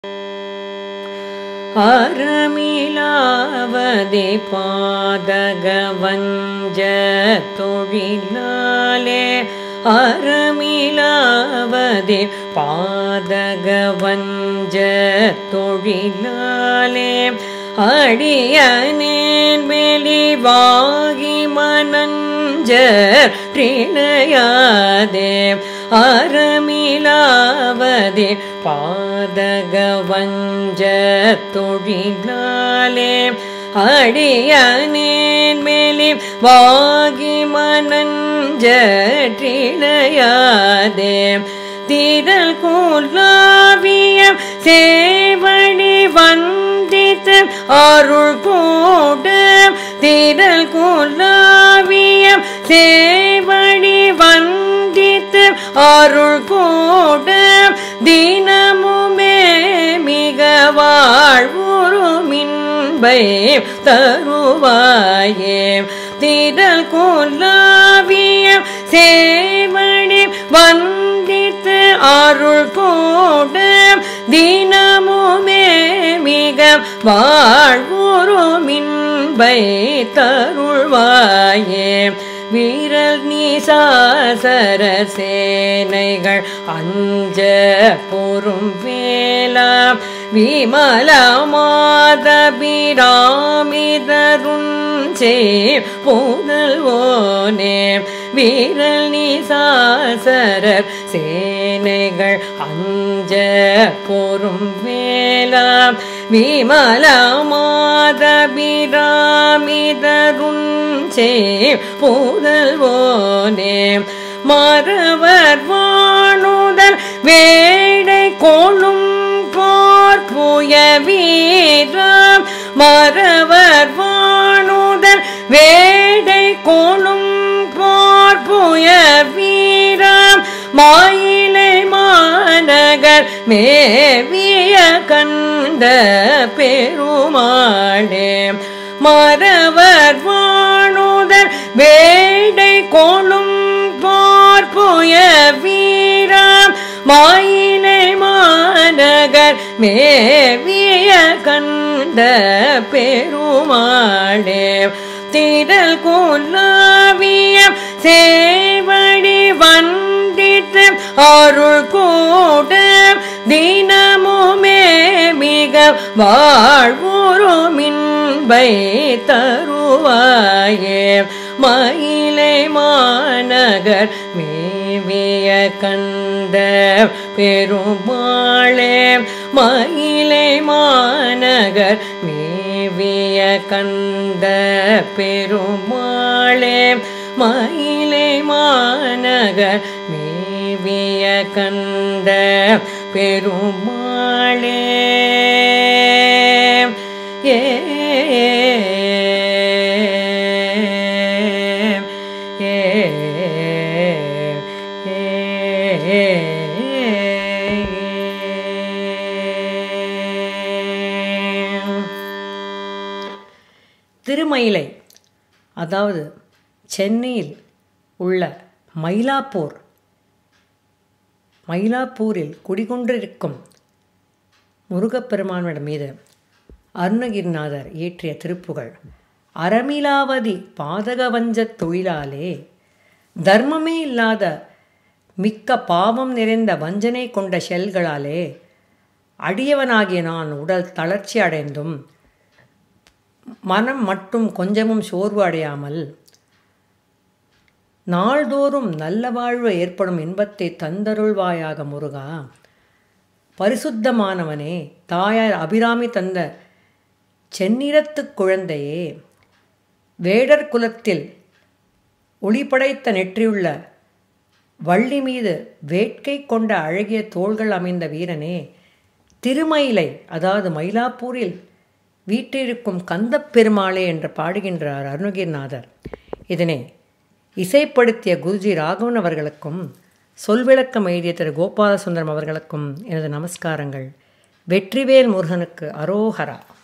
அறமிலாவதே பாதகவஞ்ச தொழிலாலே அறமிலாவதே பாதகவஞ்ச தொழிலாலே அடியனேன் வெளிவாகி மனஞ்ச ரிணையாதே அறமிலாவதே பாதகவஞ்ச தொழிலாலே அடியனேன் மேலி வாகி மனஞ்சற்றிணையாதே திரள் கூலாவியம் சேவடி வந்தித்து அருள் கூட திரள் கூலாவியம் சேவடி வந்தித்து அருள் கூட தினமுமே மிக வாழ்வுரு மின்பை தருவாயே திரள் கூலாவியம் சேவடி வந்தித்து அருள் கூட தினமுமே மிக வாழ்வுரு மின்பை தருள்வாயே வீரல் நீசாசர சேனைகள் அஞ்ச பொறும் வேலா விமல மாதபிராமிதருஞ்சே புதல்வோனே வீரல் நீசாசரர் சேனைகள் அஞ்ச பொறும் வேலா விமல மாதபிராமிதருஞ்சே புதல்வோனே மறவர் வாணுதல் வேடை கொள்ளும் போர் புய வீரம் மறவர் வாணுதல் வேடை கொள்ளும் போர் புய வீரம் மாயிலை மாநகர் மேவிய கண்ட பெருமாளே மறவர் வாணுதல் வேடை கொள்ளும் போர் புய வீரம் மாயிலை மாநகர் மேவிய கண்ட பெருமாளே திரள் குலாவியம் சேவடி வந்தித்து அருள் கூட தினமுமே மிக வாழ்வுரு மின்பை தருவாயே மயிலை மாநகர் மேவிய கண்ட பெருமாளே மயிலை மாநகர் மேவிய கண்ட பெருமாளே மயிலை மாநகர் மேவிய கண்ட பெருமாளே ஏ திருமயிலை அதாவது சென்னையில் உள்ள மயிலாப்பூர் மயிலாப்பூரில் குடிகொண்டிருக்கும் முருகப்பெருமானிடம் மீது அருணகிரிநாதர் இயற்றிய திருப்புகழ் அறமிலாவதி பாதகவஞ்ச தொழிலாலே தர்மமே இல்லாத மிக்க பாவம் நிறைந்த வஞ்சனை கொண்ட செல்களாலே அடியவனாகிய நான் உடல் தளர்ச்சி அடைந்தும் மனம் மட்டும் கொஞ்சமும் சோர்வு அடையாமல் நாள்தோறும் நல்ல வாழ்வு ஏற்படும் இன்பத்தை தந்தருள்வாயாக முருகா பரிசுத்தமானவனே தாயார் அபிராமி தந்த செந்நிறத்து குழந்தையே வேடர் குலத்தில் ஒளிபடைத்த நெற்றியுள்ள வள்ளி மீது வேட்கை கொண்ட அழகிய தோள்கள் அமைந்த வீரனே திருமயிலை அதாவது மயிலாப்பூரில் வீற்றிருக்கும் கந்தப் பெருமாளே என்று பாடுகின்றார் அருணகிரிநாதர் இதனை இசைப்படுத்திய குருஜி ராகவன் அவர்களுக்கும் சொல்விளக்கம் எழுதிய திரு கோபாலசுந்தரம் அவர்களுக்கும் எனது நமஸ்காரங்கள் வெற்றிவேல் முருகனுக்கு அரோஹரா